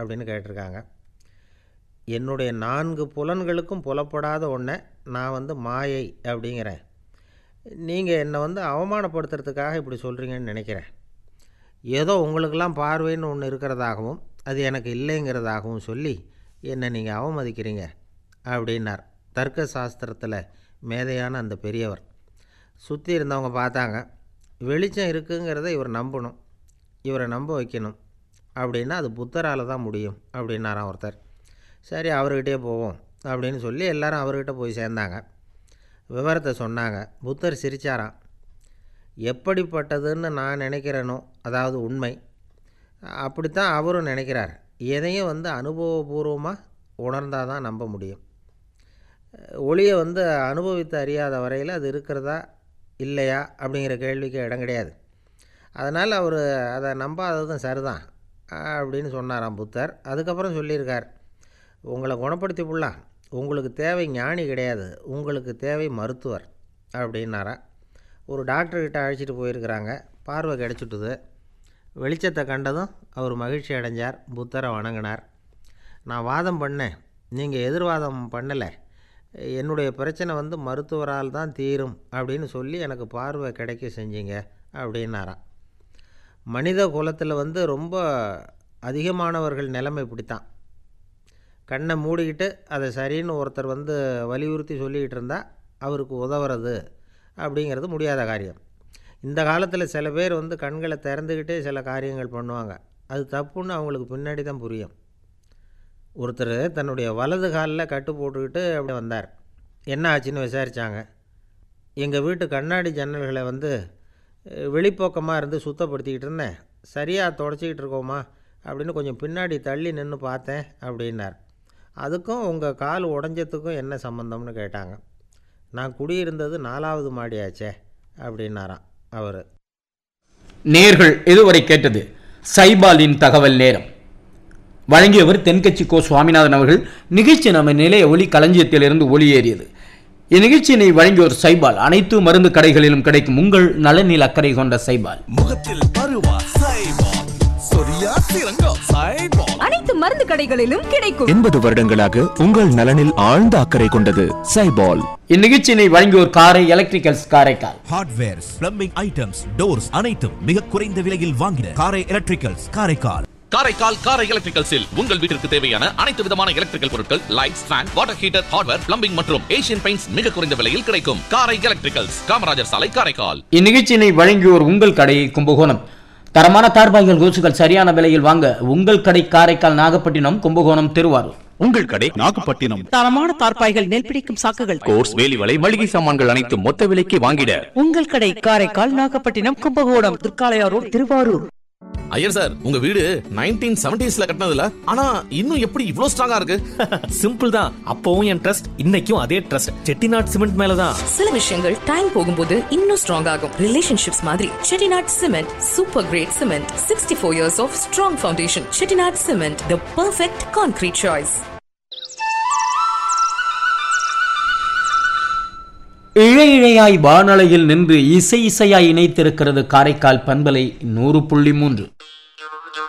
அப்படின்னு கேட்டிருக்காங்க என்னுடைய நான்கு புலன்களுக்கும் புலப்படாத ஒன்றை நான் வந்து மாயை அப்படிங்கிறேன் நீங்கள் என்னை வந்து அவமானப்படுத்துறதுக்காக இப்படி சொல்கிறீங்கன்னு நினைக்கிறேன் ஏதோ உங்களுக்கெல்லாம் பார்வைன்னு ஒன்று இருக்கிறதாகவும் அது எனக்கு இல்லைங்கிறதாகவும் சொல்லி என்னை நீங்கள் அவமதிக்கிறீங்க அப்படின்னார் தர்க்க சாஸ்திரத்தில் மேதையான அந்த பெரியவர் சுற்றி இருந்தவங்க பார்த்தாங்க வெளிச்சம் இருக்குங்கிறத இவர் நம்பணும் இவரை நம்ப வைக்கணும் அப்படின்னா அது புத்தரால் தான் முடியும் அப்படின்னாராம் ஒருத்தர் சரி அவர்கிட்டயே போவோம் அப்படின்னு சொல்லி எல்லாரும் அவர்கிட்ட போய் சேர்ந்தாங்க விவரத்தை சொன்னாங்க புத்தர் சிரிச்சாராம் எப்படிப்பட்டதுன்னு நான் நினைக்கிறேனோ அதாவது உண்மை அப்படித்தான் அவரும் நினைக்கிறார் எதையும் வந்து அனுபவபூர்வமாக உணர்ந்தால் தான் நம்ப முடியும் ஒளியை வந்து அனுபவித்து அறியாத வரையில் அது இருக்கிறதா இல்லையா அப்படிங்கிற கேள்விக்கு இடம் கிடையாது அதனால் அவர் அதை நம்பாததும் சரிதான் அப்படின்னு சொன்னாராம் புத்தர் அதுக்கப்புறம் சொல்லியிருக்கார் உங்களை குணப்படுத்தி புள்ளலாம் உங்களுக்கு தேவை ஞானி கிடையாது உங்களுக்கு தேவை மருத்துவர் அப்படின்னாரா ஒரு டாக்டர்கிட்ட அழைச்சிட்டு போயிருக்கிறாங்க பார்வை கிடச்சிட்டுது வெளிச்சத்தை கண்டதும் அவர் மகிழ்ச்சி அடைஞ்சார் புத்தரை வணங்கினார் நான் வாதம் பண்ணேன் நீங்கள் எதிர்வாதம் பண்ணலை என்னுடைய பிரச்சனை வந்து மருத்துவரால் தான் தீரும் அப்படின்னு சொல்லி எனக்கு பார்வை கிடைக்க செஞ்சீங்க அப்படின்னாராம் மனித குலத்தில் வந்து ரொம்ப அதிகமானவர்கள் நிலைமை இப்படித்தான் கண்ணை மூடிக்கிட்டு அதை சரின்னு ஒருத்தர் வந்து வலியுறுத்தி சொல்லிக்கிட்டு இருந்தால் அவருக்கு உதவுறது அப்படிங்கிறது முடியாத காரியம் இந்த காலத்தில் சில பேர் வந்து கண்களை திறந்துக்கிட்டே சில காரியங்கள் பண்ணுவாங்க அது தப்புன்னு அவங்களுக்கு பின்னாடி தான் புரியும் ஒருத்தர் தன்னுடைய வலது காலில் கட்டு போட்டுக்கிட்டு அப்படி வந்தார் என்ன ஆச்சுன்னு விசாரித்தாங்க எங்கள் வீட்டு கண்ணாடி ஜன்னல்களை வந்து வெளிப்போக்கமாக இருந்து சுத்தப்படுத்திக்கிட்டு இருந்தேன் சரியாக தொடச்சிக்கிட்டு இருக்கோமா அப்படின்னு கொஞ்சம் பின்னாடி தள்ளி நின்று பார்த்தேன் அப்படின்னார் அதுக்கும் உங்கள் கால் உடஞ்சதுக்கும் என்ன சம்மந்தம்னு கேட்டாங்க நான் குடியிருந்தது நாலாவது மாடியாச்சே அப்படின்னாராம் அவர் நேர்கள் இதுவரை கேட்டது சைபாலின் தகவல் நேரம் வழங்கியவர் தென்கட்சி கோ சுவாமிநாதன் அவர்கள் நிகழ்ச்சி நம்ம நிலைய ஒளி களஞ்சியத்திலிருந்து ஒளியேறியது இந்நிகழ்ச்சியினை வழங்கியோர் சைபால் அனைத்து மருந்து கடைகளிலும் கிடைக்கும் உங்கள் நலனில் அக்கறை கொண்ட சைபால் முகத்தில் பருவா சைபால் சொரியா சிறங்கோ சைபால் அனைத்து மருந்து கடைகளிலும் கிடைக்கும் எண்பது வருடங்களாக உங்கள் நலனில் ஆழ்ந்த அக்கறை கொண்டது சைபால் இந்நிகழ்ச்சியினை வழங்கியோர் Karai electricals Karaikal hardwares plumbing items doors அனைத்தும் மிக குறைந்த விலையில் வாங்கின காரை எலக்ட்ரிக்கல்ஸ் காரைக்கால் காரைக்கால் காரை எலக்ட்ரிக்கல்ஸில் உங்கள் வீட்டிற்கு தேவையான அனைத்து விதமான எலக்ட்ரிக்கல் பொருட்கள் lights fan water heater hardware plumbing மற்றும் ஏசியன் பெயிண்ட்ஸ் மிக குறைந்த விலையில் கிடைக்கும் காரை எலக்ட்ரிக்கல்ஸ் காமராஜர் சாலை காரைக்கால் இந்நிகழ்ச்சியினை வழங்கியோர் உங்கள் கடை கும்பகோணம் தரமான தார்பாய்கள் கோசுகள் சரியான விலையில் வாங்க உங்கள் கடை காரைக்கால் நாகப்பட்டினம் கும்பகோணம் திருவாரூர் உங்கள் கடை நாகப்பட்டினம் தரமான தார்ப்பாய்கள் நெல் பிடிக்கும் சாக்குகள் கோர்ஸ் வேலிவலை மளிகை சாமான்கள் அனைத்தும் மொத்த விலைக்கு வாங்கிட உங்கள் கடை காரைக்கால் நாகப்பட்டினம் கும்பகோணம் திருக்காளையாரோடு திருவாரூர் ஐயர் சார் உங்க வீடு நைன்டீன் செவன்டிஸ்ல கட்டினதுல ஆனா இன்னும் எப்படி இவ்ளோ ஸ்ட்ராங்கா இருக்கு சிம்பிள் தான் அப்பவும் என் ட்ரஸ்ட் இன்னைக்கும் அதே ட்ரஸ்ட் செட்டிநாட் சிமெண்ட் மேலதான் சில விஷயங்கள் டைம் போகும்போது இன்னும் ஸ்ட்ராங் ஆகும் ரிலேஷன்ஷிப்ஸ் மாதிரி Chettinad cement super grade cement sixty four years of strong foundation Chettinad cement the perfect concrete choice இழை இழையாய் வானலையில் நின்று இசை இசையாய் இணைத்திருக்கிறது காரைக்கால் பண்பலை நூறு புள்ளி மூன்று